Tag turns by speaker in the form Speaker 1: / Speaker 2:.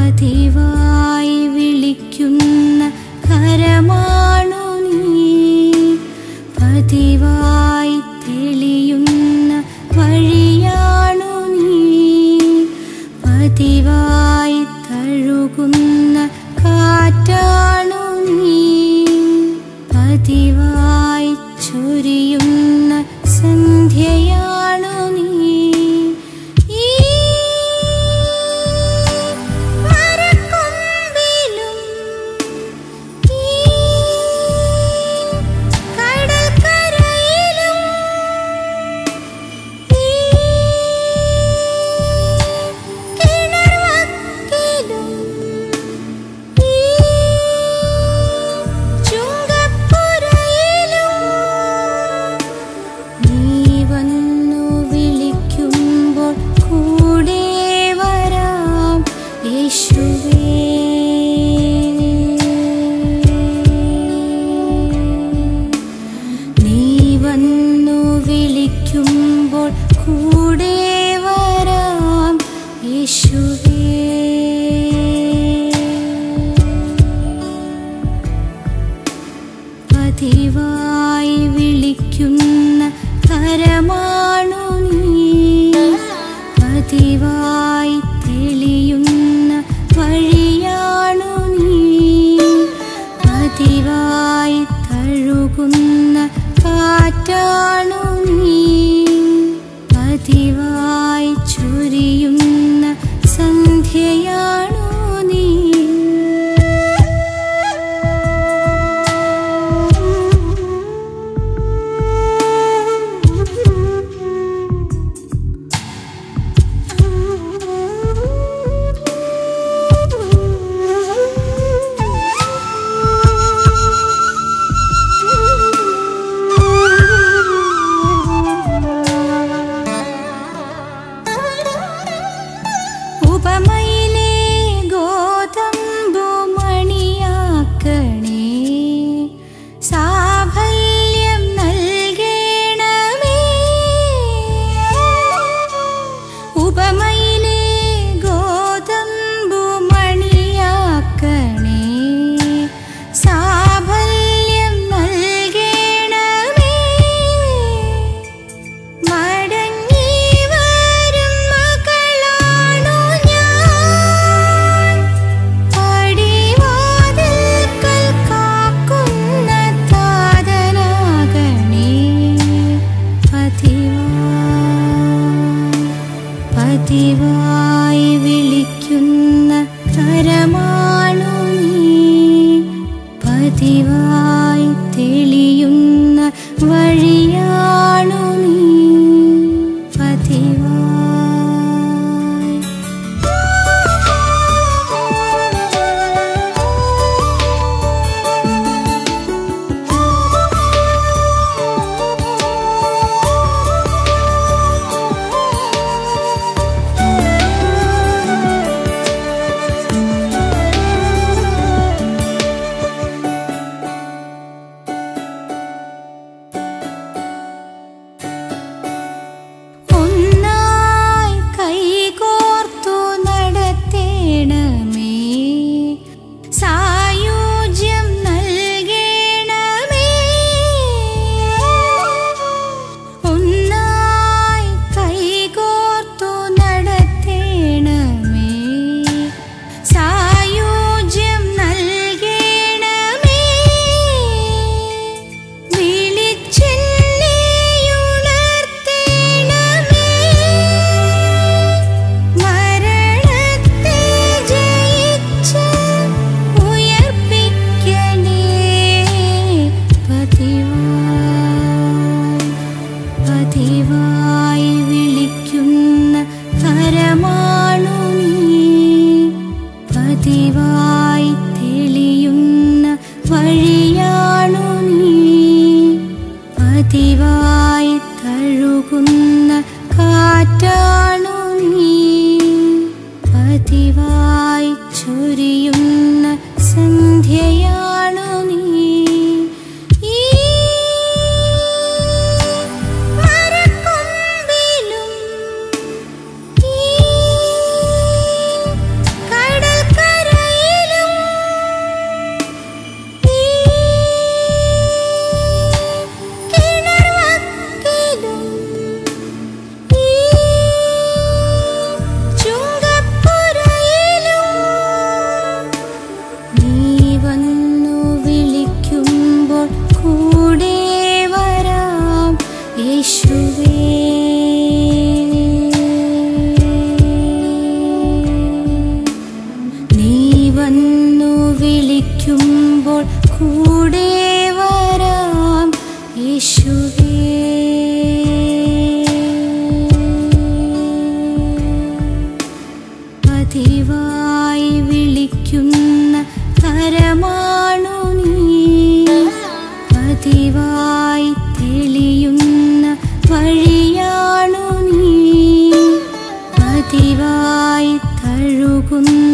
Speaker 1: പതിവായി വിളിക്കുന്ന കരമാണു നീ പതിവായി തെളിയുന്ന വഴിയാണു നീ പതിവായി തഴുകുന്ന കാറ്റാണു നീ പതിവായി ചൊരിയുന്ന സന്ധ്യയാണു നീ ഈ മരക്കൊമ്പിലും ഈ കടൽക്കരയിലും ഈ കിണർവക്കിലും ഈ ചുങ്കപ്പുരയിലും നീ വന്നു വിളിക്കുമ്പോൾ കൂടെ വരാം യേശുവേ നീ വന്നു വിളിക്കുമ്പോൾ കൂടെ വരാം യേശുവേ പതിവായി വിളിക്കുന്ന കരമാണു നീ പതിവായി തെളിയുന്ന വഴിയാണു നീ പതിവായി തഴുകുന്ന കാറ്റാണു നീ പതിവായി ചൊരിയുന്ന സന്ധ്യയാണു നീ ഉപമയിലെ ഗോതമ്പു മണിയാക്കണേ സാഫല്യം നൽകണമേ ഉപമയിലെ ഗോതമ്പു മണിയാക്കണേ സാഫല്യം നൽകണമേ മടങ്ങി വരും മകളാണു ഞാൻ പടിവാതിൽക്കൽ കാക്കുന്ന താതനാകണേ പതിവായി പതിവായി വിളിക്കുന്ന കരമാണു നീ പതിവായി തെളിയുന്ന വഴിയാണു നീ പതിവായി ഒന്നായി കൈകോർത്തു നടത്തേണമേ സായുജ്യം നൽകണമേ ഒന്നായി കൈകോർത്തു നടത്തേണമേ സായുജ്യം നൽകണമേ വിളിച്ചെന്നെയുണർത്തേണമേ മരണത്തെ ജയിച്ച് ഉയർപ്പിക്കണേ പതിവായി പതിവായി വിളിക്കുന്ന കരമാണു നീ പതിവായി തെളിയുന്ന വഴിയാണു നീ പതിവായി തഴുകുന്ന കാറ്റാണു നീ പതിവായി ചൊരിയുന്ന സന്ധ്യയാണു നീ ഈ മരക്കൊമ്പിലും ഈ കടൽക്കരയിലും വിളിക്കുമ്പോൾ കൂടെ വരാം യേശുവേ പതിവായി വിളിക്കുന്ന കരമാണു നീ പതിവായി തെളിയുന്ന വഴിയാണു നീ പതിവായി തഴുകുന്ന